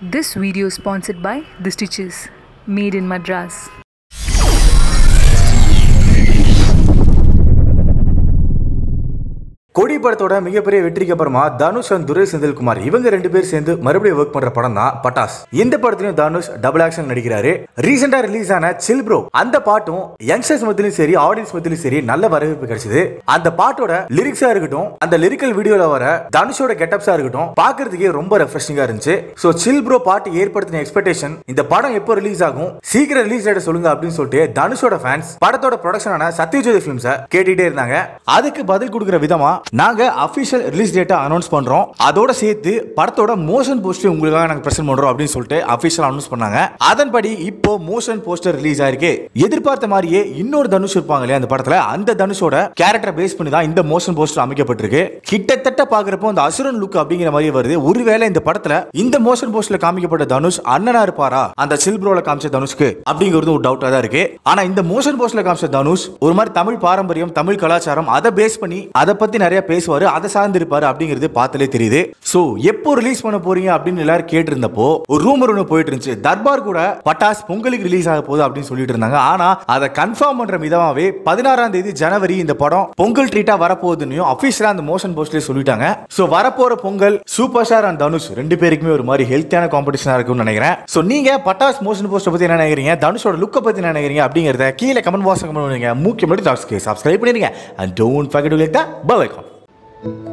This video is sponsored by The Stitches, made in Madras. கொடி படத்தோட மிகப்பெரிய வெற்றிக்கு அப்புறமா தனுஷ் அண்ட் துரை செந்தில்குமார் இவங்க ரெண்டு பேர் சேர்ந்து மறுபடியும் ஒர்க் பண்ற படம் தான் பட்டாஸ் இந்த படத்துலயும் தனுஷ் டபுள் ஆக்ஷன் நடிக்கிறாரு ரீசெண்டா ரிலீஸ் ஆன சில் ப்ரோ அந்த பாட்டும் யங்ஸ்டர்ஸ் மத்தியிலும் சரி ஆடியன்ஸ் மத்தியிலும் சரி நல்ல வரவேற்பு கிடைச்சது அந்த பாட்டோட லிரிக்ஸா இருக்கட்டும் அந்த லிரிக்கல் வீடியோல வர தனுஷோட கெட்டப்ஸா இருக்கட்டும் பாக்குறதுக்கே ரொம்ப ரெஃப்ரெஷிங்கா இருந்துச்சு சோ சில் ப்ரோ பாட்டு ஏற்படுத்தின எக்ஸ்பெக்டேஷன் இந்த படம் எப்போ ரிலீஸ் ஆகும் சீக்கிரம் ரிலீஸ் டேட் சொல்லுங்க அப்படின்னு சொல்லிட்டு தனுஷோட ஃபேன்ஸ் படத்தோட ப்ரொடக்ஷனான சத்யஜோதி ஃபிலிம்ஸை கேட்டுட்டே இருந்தாங்க அதுக்கு பதில் கொடுக்குற விதமா நாங்க அபிஷியல் ரிலீஸ் டேட்டை அனௌன்ஸ் பண்றோம் அதோட சேர்த்து படத்தோட மோஷன் போஸ்டர் உங்களுக்காக நாங்க பிரசன்ட் பண்றோம் அப்படின்னு சொல்லிட்டு அபிஷியல் அனௌன்ஸ் பண்ணாங்க அதன்படி இப்போ மோஷன் போஸ்டர் ரிலீஸ் ஆயிருக்கு எதிர்பார்த்த மாதிரியே இன்னொரு தனுஷ் இருப்பாங்க இல்லையா அந்த படத்துல அந்த தனுஷோட கேரக்டரை பேஸ் பண்ணி தான் இந்த மோஷன் போஸ்டர் அமைக்கப்பட்டிருக்கு கிட்டத்தட்ட பாக்குறப்போ அந்த அசுரன் லுக் அப்படிங்கிற மாதிரி வருது ஒருவேளை இந்த படத்துல இந்த மோஷன் போஸ்டர்ல காமிக்கப்பட்ட தனுஷ் அண்ணனா இருப்பாரா அந்த சில்ப்ரோல காமிச்ச தனுஷ்க்கு அப்படிங்கிறது ஒரு டவுட்டா தான் இருக்கு ஆனா இந்த மோஷன் போஸ்டர்ல காமிச்ச தனுஷ் ஒரு மாதிரி தமிழ் பாரம்பரியம் தமிழ் கலாச்சாரம் அதை பேஸ் பண்ணி அதை பத்தி நிறைய பேசுவாரு அதை சார்ந்து இருப்பாரு அப்படிங்கிறது பார்த்தாலே தெரியுது சோ எப்போ ரிலீஸ் பண்ண போறீங்க அப்படின்னு எல்லாரும் கேட்டு இருந்தப்போ ஒரு ரூமர் ஒன்று போயிட்டு இருந்துச்சு தர்பார் கூட பட்டாஸ் பொங்கலுக்கு ரிலீஸ் ஆக போகுது அப்படின்னு சொல்லிட்டு இருந்தாங்க ஆனா அதை கன்ஃபார்ம் பண்ற விதமாவே பதினாறாம் தேதி ஜனவரி இந்த படம் பொங்கல் ட்ரீட்டா வரப்போகுதுன்னு அபிஷியலா அந்த மோஷன் போஸ்ட்லேயே சொல்லிட்டாங்க சோ வரப்போற Pongal super star and Dhanush ரெண்டு பேருக்குமே ஒரு மாதிரி ஹெல்த்தியான காம்படிஷனா இருக்கும்னு நினைக்கிறேன் சோ நீங்க பட்டாஸ் மோஷன் போஸ்டர் பத்தி என்ன நினைக்கிறீங்க தனுஷோட லுக்கை பத்தி என்ன நினைக்கிறீங்க அப்படிங்கறத கீழே கமெண்ட் பாக்ஸ் கமெண்ட் பண்ணுங்க முக்கியமான டாக்ஸ்க்கு சப்ஸ்கிரைப் பண்ணிருங்க and don't forget to like the bell icon